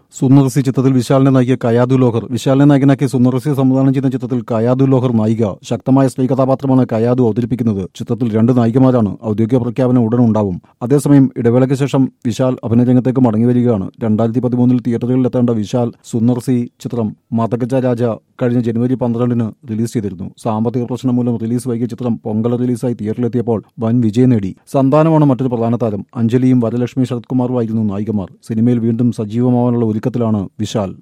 സുന്ദർസി ചിത്രത്തിൽ വിശാലിനെ നായിക കയാദു ലോഹർ വിശാലിനെ നായകനാക്കി സുന്ദർസി സംവിധാനം ചെയ്യുന്ന ചിത്രത്തിൽ കയാദു ലോഹർ നായിക ശക്തമായ സ്ത്രീ കഥാപാത്രമാണ് കയാദു അവതരിപ്പിക്കുന്നത് ചിത്രത്തിൽ രണ്ട് നായികമാരാണ് ഔദ്യോഗിക പ്രഖ്യാപനം ഉടൻ ഉണ്ടാവും അതേസമയം ഇടവേളയ്ക്ക് ശേഷം വിശാൽ അഭിനയരംഗത്തേക്ക് മടങ്ങിവരികയാണ് രണ്ടായിരത്തി പതിമൂന്നിൽ തിയേറ്ററുകളിലെത്തേണ്ട വിശാൽ സുന്ദർസി ചിത്രം മതഗജ രാജ കഴിഞ്ഞ ജനുവരി പന്ത്രണ്ടിന് റിലീസ് ചെയ്തിരുന്നു സാമ്പത്തിക പ്രശ്നം മൂലം റിലീസ് വൈകിയ ചിത്രം പൊങ്കൽ റിലീസായി തിയേറ്ററിലെത്തിയപ്പോൾ വൻ വിജയം നേടി സന്താനമാണ് മറ്റൊരു പ്രധാന താരം അഞ്ജലിയും വരലക്ഷ്മി ശരത് കുമാറുമായിരുന്നു നായികമാർ സിനിമയിൽ വീണ്ടും സജീവമാവാനുള്ള ഒരുക്കത്തിലാണ് വിശാൽ